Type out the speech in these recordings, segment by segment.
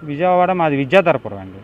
విజయవాడ మాది విద్యాధరపురం అండి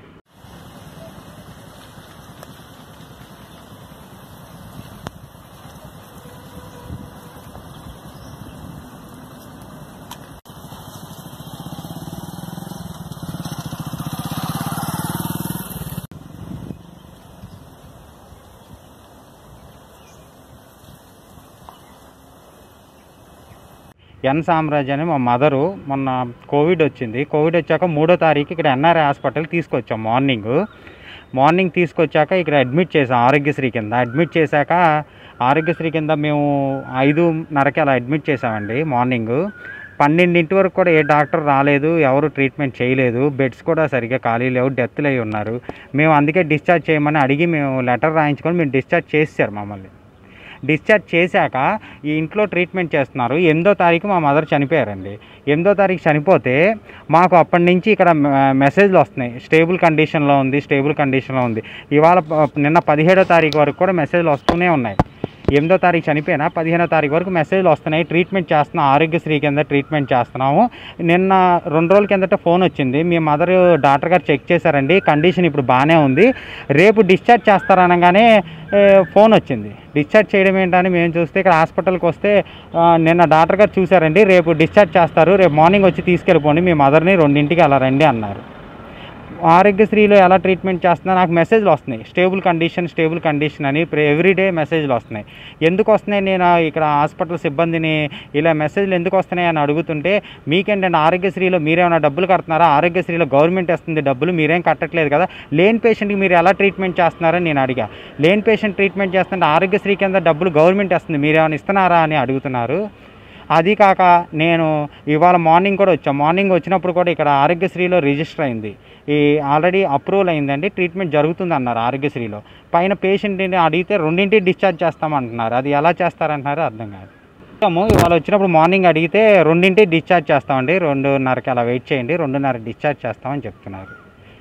ఎన్ సామ్రాజ్ అని మా మదరు మొన్న కోవిడ్ వచ్చింది కోవిడ్ వచ్చాక మూడో తారీఖు ఇక్కడ ఎన్ఆర్ఐ హాస్పిటల్ తీసుకొచ్చాం మార్నింగ్ మార్నింగ్ తీసుకొచ్చాక ఇక్కడ అడ్మిట్ చేసాం ఆరోగ్యశ్రీ కింద అడ్మిట్ చేశాక ఆరోగ్యశ్రీ కింద మేము ఐదున్నరకి అలా అడ్మిట్ చేసామండి మార్నింగ్ పన్నెండింటి వరకు కూడా ఏ డాక్టర్ రాలేదు ఎవరు ట్రీట్మెంట్ చేయలేదు బెడ్స్ కూడా సరిగ్గా ఖాళీ లేవు డెత్లు అయి ఉన్నారు మేము అందుకే డిశ్చార్జ్ చేయమని అడిగి మేము లెటర్ రాయించుకొని మేము డిశ్చార్జ్ చేశారు మమ్మల్ని డిశ్చార్జ్ చేశాక ఈ ఇంట్లో ట్రీట్మెంట్ చేస్తున్నారు ఎనిమిదో తారీఖు మా మదర్ చనిపోయారండి ఎనిమిదో తారీఖు చనిపోతే మాకు అప్పటి నుంచి ఇక్కడ మె- మెసేజ్లు వస్తున్నాయి స్టేబుల్ కండిషన్లో ఉంది స్టేబుల్ కండిషన్లో ఉంది ఇవాళ ప- నిన్న పదిహేడో తారీఖు వరకు కూడా మెసేజ్లు వస్తూనే ఉన్నాయి ఎనిమిదో తారీఖు చనిపోయినా పదిహేనో తారీఖు వరకు మెసేజ్లు వస్తున్నాయి ట్రీట్మెంట్ చేస్తున్నాం ఆరోగ్యశ్రీ కింద ట్రీట్మెంట్ చేస్తున్నాము నిన్న రెండు రోజుల కిందట ఫోన్ వచ్చింది మీ మదర్ డాక్టర్ గారు చెక్ చేశారండి కండిషన్ ఇప్పుడు బాగానే ఉంది రేపు డిశ్చార్జ్ చేస్తారనగానే ఏ, ఫోన్ వచ్చింది డిశ్చార్జ్ చేయడం ఏంటని మేము చూస్తే ఇక్కడ హాస్పిటల్కి వస్తే ఆ, నిన్న డాక్టర్ గారు చూశారండి రేపు డిశ్చార్జ్ చేస్తారు రేపు మార్నింగ్ వచ్చి తీసుకెళ్ళిపోండి మీ మదర్ని రెండింటికి అలా రండి అన్నారు ఆరోగ్యశ్రీలో ఎలా ట్రీట్మెంట్ చేస్తున్నా నాకు మెసేజ్లు వస్తున్నాయి స్టేబుల్ కండిషన్ స్టేబుల్ కండిషన్ అని ఎవ్రీడే మెసేజ్లు వస్తున్నాయి ఎందుకు వస్తున్నాయి నేను ఇక్కడ హాస్పిటల్ సిబ్బందిని ఇలా మెసేజ్లు ఎందుకు వస్తున్నాయి అని అడుగుతుంటే మీకేంటంటే ఆరోగ్యశ్రీలో మీరేమైనా డబ్బులు కడుతున్నారా ఆరోగ్యశ్రీలో గవర్నమెంట్ ఇస్తుంది డబ్బులు మీరేం కట్టట్లేదు కదా లేని పేషెంట్కి మీరు ఎలా ట్రీట్మెంట్ చేస్తున్నారని నేను అడిగా లేని పేషెంట్ ట్రీట్మెంట్ చేస్తుంటే ఆరోగ్యశ్రీ కింద డబ్బులు గవర్నమెంట్ ఇస్తుంది మీరేమైనా ఇస్తున్నారా అని అడుగుతున్నారు అది కాక నేను ఇవాళ మార్నింగ్ కూడా వచ్చాను మార్నింగ్ వచ్చినప్పుడు కూడా ఇక్కడ ఆరోగ్యశ్రీలో రిజిస్టర్ అయింది ఈ ఆల్రెడీ అప్రూవల్ అయిందండి ట్రీట్మెంట్ జరుగుతుంది అన్నారు ఆరోగ్యశ్రీలో పైన పేషెంట్ని అడిగితే రెండింటి డిశ్చార్జ్ చేస్తామంటున్నారు అది ఎలా చేస్తారంటున్నారు అర్థం కాదు వచ్చాము ఇవాళ వచ్చినప్పుడు మార్నింగ్ అడిగితే రెండింటి డిశ్చార్జ్ చేస్తామండి రెండున్నరకి అలా వెయిట్ చేయండి రెండున్నర డిశ్చార్జ్ చేస్తామని చెప్తున్నారు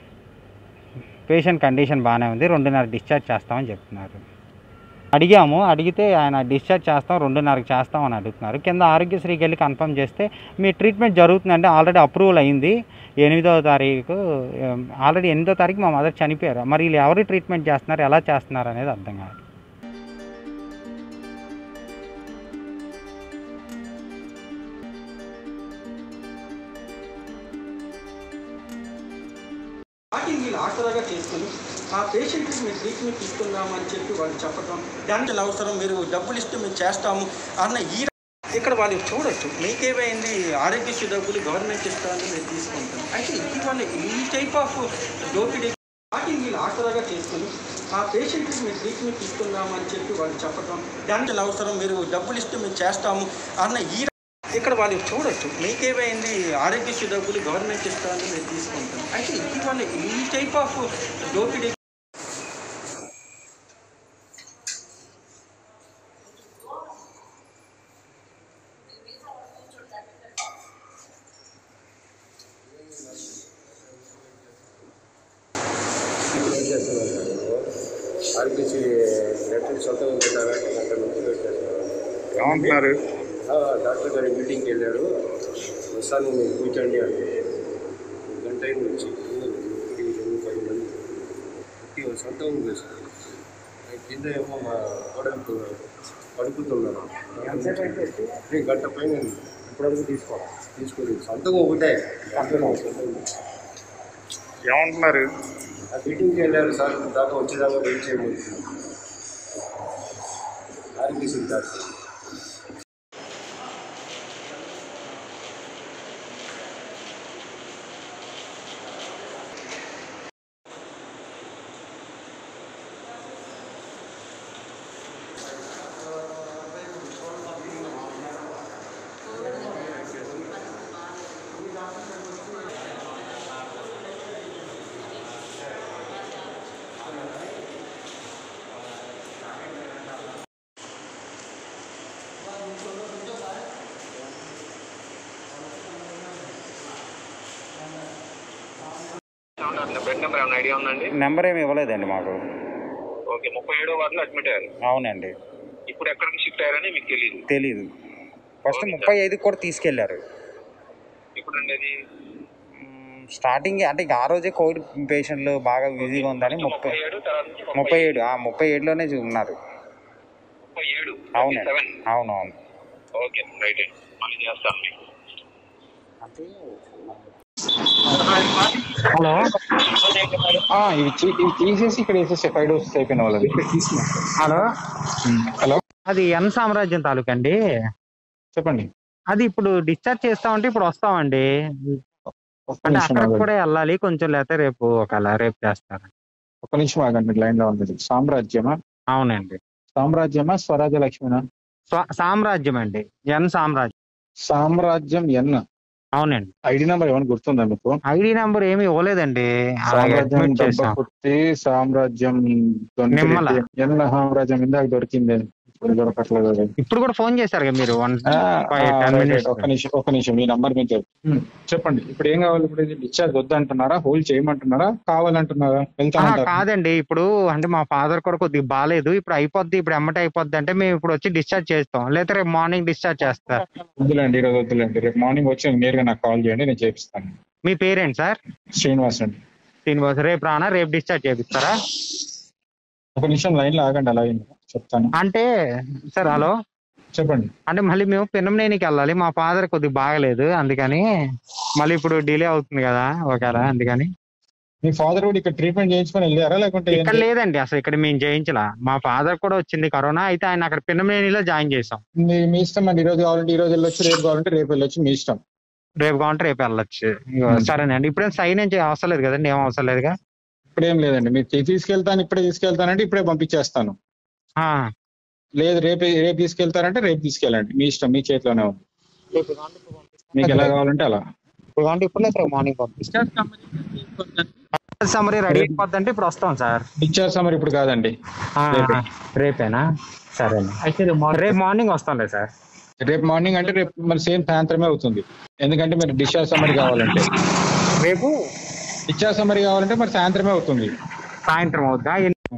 పేషెంట్ కండిషన్ బాగానే ఉంది రెండున్నర డిశ్చార్జ్ చేస్తామని చెప్తున్నారు అడిగాము అడిగితే ఆయన డిశ్చార్జ్ చేస్తాం రెండున్నరకి చేస్తాం అని అడుగుతున్నారు కింద ఆరోగ్యశ్రీకి వెళ్ళి కన్ఫర్మ్ చేస్తే మీ ట్రీట్మెంట్ జరుగుతుందంటే ఆల్రెడీ అప్రూవల్ అయింది ఎనిమిదవ తారీఖు ఏం, ఆల్రెడీ ఎనిమిదో తారీఖు మా మదర్ చనిపోయారు మరి వీళ్ళు ఎవరు ట్రీట్మెంట్ చేస్తున్నారు ఎలా చేస్తున్నారు అనేది అర్థం కాదు స్టార్టింగ్ వీళ్ళు ఆసరాగా చేసుకుని ఆ పేషెంట్కి మేము ట్రీట్మెంట్ ఇస్తున్నామని చెప్పి వాళ్ళు చెప్పడం దానికి అవసరం మీరు డబ్బులు ఇస్తే మేము చేస్తాము అన్న ఈ ఇక్కడ వాళ్ళు చూడొచ్చు మీకేమైంది ఆరోగ్యశ్రీ డబ్బులు గవర్నమెంట్ ఇస్తామని మేము తీసుకుంటాం అయితే ఇవన్నీ ఈ టైప్ ఆఫ్ దోపిడీ స్టార్టింగ్ వీళ్ళు ఆసరాగా చేసుకుని ఆ పేషెంట్కి మేము ట్రీట్మెంట్ ఇస్తున్నామని చెప్పి వాళ్ళు చెప్పడం దానికి అవసరం మీరు డబ్బులు ఇస్తే మేము చేస్తాము అన్న ఈ ఇక్కడ వాళ్ళు చూడొచ్చు మీకేమైంది ఆరోగ్యశ్రీ డబ్బులు గవర్నమెంట్ ఇస్తామని మేము తీసుకుంటాం అయితే ఇవన్నీ ఈ టైప్ ఆఫ్ దోపిడీ ఆర్బీసీ లెటర్ సొంతంగా పెట్టారా అక్కడ నుంచి పెట్టేస్తున్నారు ఏమంటున్నారు ఆ, డాక్టర్ గారి మీటింగ్కి వెళ్ళాడు వస్తాను మీరు కూర్చోండి అంటే గంట అయింది వచ్చి ఒకటి రెండు పది మంది ఒకటి సొంతంగా చేశారు కింద ఏమో మా కోడలు పడుకుతున్నాను నేను గంట పైన ఇప్పటివరకు తీసుకోవాలి తీసుకొని సొంతంగా ఒకటే సొంతంగా ఏమంటున్నారు ఆ మీటింగ్కి వెళ్ళారు సార్ దాకా వచ్చేదాకా వెయిట్ చేయమని ఆర్బీసీ డాక్టర్ బెడ్ నెంబర్ ఏమైనా ఐడియా ఉందండి నెంబర్ ఏమి ఇవ్వలేదండి మాకు ఓకే ముప్పై ఏడో వార్డులో అడ్మిట్ అయ్యారు అవునండి ఇప్పుడు ఎక్కడికి షిఫ్ట్ అయ్యారని మీకు తెలియదు తెలీదు ఫస్ట్ ముప్పై ఐదుకి కూడా తీసుకెళ్లారు ఇప్పుడు అండి అది మ్మ్, స్టార్టింగ్ అంటే ఇక ఆ రోజే కోవిడ్ పేషెంట్లు బాగా బిజీగా ఉందని ముప్పై ఏడు తర్వాత నుంచి ముప్పై ఏడు ఆ ముప్పై ఏడులోనే ఉన్నారు ముప్పై ఏడు అవునండి సెవెన్ అవునవును ఓకే రైట్ అండి మళ్ళీ చేస్తాను మీకు హలో ఆ, ఇవి తీ- ఇవి తీసేసి ఇక్కడ వేసేసి ఫైవ్ డోసెస్ అయిపోయిన వాళ్ళది హలో హలో అది ఎన్ సామ్రాజ్యం తాలూకా అండి చెప్పండి అది ఇప్పుడు డిశ్చార్జ్ చేస్తామంటే ఇప్పుడు వస్తామండి ఒక్క అంటే నిమిషం అక్కడికి ఆగండి కూడా వెళ్ళాలి కొంచెం లేకపోతే రేపు ఒకవేళ రేపు చేస్తారు ఒక్క నిమిషం ఆగండి లైన్ లో ఉంది సామ్రాజ్యమా అవునండి సామ్రాజ్యమా స్వరాజ్య లక్ష్మినా స్వ- సామ్రాజ్యం అండి ఎన్ సామ్రాజ్యం సామ్రాజ్యం ఎన్ అవునండి ఐడి నెంబర్ ఏమైనా గుర్తుందా మీకు ఐడి నంబర్ ఏమీ ఇవ్వలేదండి అలాగే సామ్రాజ్యం admit చేసాం దెబ్బకుట్టి సామ్రాజ్యం దొంతిరెడ్డి. నిమ్మల. ఎన్ సామ్రాజ్యం ఇందాక దొరికింది ఇప్పుడు దొరకట్లేదు అది. ఇప్పుడు కూడా ఫోన్ చేశారు కదా మీరు వన్ ఆ, ఫైవ్ ఆ, టెన్ రైట్, మినిట్స్ రైట్. ఒక్క నిమిషం ఒక్క నిమిషం మీ నంబర్ మీద చెప్పు. చెప్పండి ఇప్పుడు ఏం కావాలి ఇప్పుడు ఇది డిశ్చార్జ్ వద్దంటున్నారా హోల్డ్ చేయమంటున్నారా కావాలంటున్నారా వెళ్తామంటారా కాదండి ఇప్పుడు అంటే మా ఫాదర్ కూడా కొద్దిగా బాగాలేదు ఇప్పుడు అయిపోద్ది ఇప్పుడు ఎమ్మటే అయిపోద్ది అంటే మేము ఇప్పుడు వచ్చి డిశ్చార్జ్ చేస్తాం లేకపోతే రేపు మార్నింగ్ డిశ్చార్జ్ చేస్తారు వద్దులేండి ఈరోజు వద్దులేండి రేపు మార్నింగ్ వచ్చి నేరుగా నాకు కాల్ చేయండి నేను చేపిస్తాను మీ పేరెంట్ సార్ శ్రీనివాస్ అండి శ్రీనివాస్ రేపు రానా రేపు డిశ్చార్జ్ చేపిస్తారా ఒక నిమిషం లైన్ లో ఆగండి అలాగే చెప్తాను అంటే సార్ హలో చెప్పండి అంటే మళ్ళీ మేము పిన్నంనేనికి వెళ్ళాలి మా ఫాదర్ కొద్దిగా బాగలేదు అందుకని మళ్ళీ ఇప్పుడు డిలే అవుతుంది కదా ఒకవేళ అందుకని మీ ఫాదర్ కూడా ఇక్కడ ట్రీట్మెంట్ చేయించుకొని వెళ్ళారా లేకుంటే ఇక్కడ ఏంటి? లేదండి అసలు ఇక్కడ మేము చేయించలా మా ఫాదర్ కూడా వచ్చింది కరోనా అయితే ఆయన అక్కడ పిన్నమనేనిలో జాయిన్ చేసాం మీ మీ ఇష్టం అండి ఈ రోజు కావాలంటే ఈ రోజు వెళ్ళొచ్చు రేపు కావాలంటే రేపు వెళ్ళొచ్చు మీ ఇష్టం రేపు కావాలంటే రేపు వెళ్ళొచ్చు ఇగో సరేనండి ఇప్పుడేం సైన్ ఏం చేయ అవసరం లేదు కదండి ఏం అవసరం లేదుగా ఇప్పుడు ఏం లేదండి మీరు తీ- తీసుకెళ్తాను ఇప్పుడే తీసుకెళ్తానంటే ఇప్పుడే పంపించేస్తాను ఆ, లేదు రేపు రేపు తీసుకెళ్తారంటే రేపు తీసుకెళ్ళండి మీ ఇష్టం మీ చేతిలోనే ఉంది మీకు ఎలా కావాలంటే అలా ఇప్పుడు కావాలంటే ఇప్పుడు లేదు మార్నింగ్ పంపిస్తాం సమ్మరీ రెడీ అయిపోద్దంటే ఇప్పుడు వస్తాం సార్ డిశ్చార్జ్ సమ్మర్ ఇప్పుడు కాదండి ఆ, రేపే. రేపేనా సరే రేపు మార్నింగ్ వస్తాంలే సార్ రేపు మార్నింగ్ అంటే రేపు మరి సేమ్ సాయంత్రమే అవుతుంది ఎందుకంటే మీరు డిశ్చార్జ్ సమ్మరీ కావాలంటే రేపు డిశ్చార్జ్ సమ్మరీ కావాలంటే మరి సాయంత్రమే అవుతుంది సాయంత్రం అవుద్దా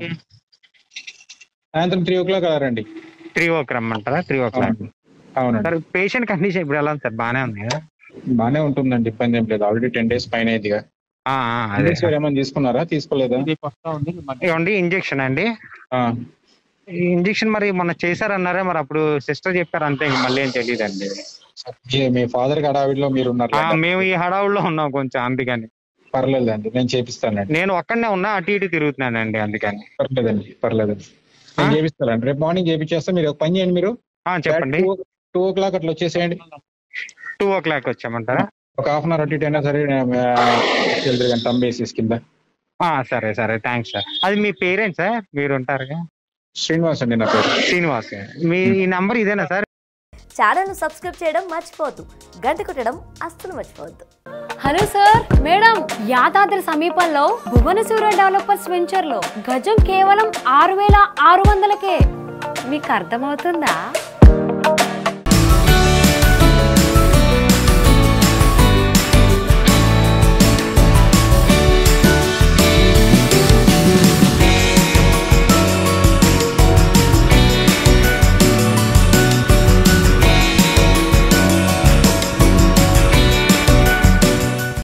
సాయంత్రం త్రీ ఓ క్లాక్ రండి త్రీ ఓ రమ్మంటారా త్రీ ఓ క్లాక్ అవునండి సార్ పేషెంట్ కండిషన్ ఇప్పుడు ఎలా ఉంది సార్ బాగానే ఉంది కదా బానే ఉంటుందండి ఇబ్బంది ఏం లేదు ఆల్రెడీ టెన్ డేస్ పైన అయిందిగా ఆ, ఆ, అదే ఇంజెక్షన్ సార్. ఏమైనా తీసుకున్నారా తీసుకోలేదా ఇవ్వండి ఇంజెక్షన్ అండి ఆ, ఈ ఇంజెక్షన్ మరి మొన్న చేశారన్నారా మరి అప్పుడు సిస్టర్ చెప్పారు అంతే ఇంక మళ్ళీ ఏం తెలియదండి మీ- మీ ఫాదర్ కి హడావిడిలో మీరు ఉన్నారు ఆ, మేము ఈ హడావుల్లో ఉన్నాం కొంచెం అందుకని పర్లేదండి నేను చేపిస్తానండి నేను ఒక్కడనే ఉన్నా అటు ఇటు తిరుగుతున్నానండి అందుకని పర్లేదండి పర్లేదండి నేను ఆ? చేపిస్తానండి రేపు మార్నింగ్ చేపించేస్తా మీరు ఒక పని చేయండి మీరు ఆ, చెప్పండి టూ ఓ క్లాక్ అట్లా వచ్చేసేయండి టూ ఓ క్లాక్ వచ్చామంటారా ఒక హాఫ్ అన్ అవర్ అటు ఇటు అయినా సరే వెళ్తారు కానీ టమ్ బేసిస్ కింద ఆ, సరే సరే థ్యాంక్స్ సార్ అది మీ పేరెంట్ సార్ మీరు ఉంటారుగా శ్రీనివాస్ అండి నా పేరు శ్రీనివాస్ గారు. మీ ఈ నంబర్ ఇదేనా సార్ ఛానల్ను సబ్స్క్రైబ్ చేయడం మర్చిపోవద్దు గంట కొట్టడం అస్సలు మర్చిపోవద్దు హలో సార్ మేడం యాదాద్రి సమీపంలో భువనసూర డెవలపర్స్ వెంచర్ లో గజం కేవలం ఆరు వేల ఆరు వందలకే మీకు అర్థమవుతుందా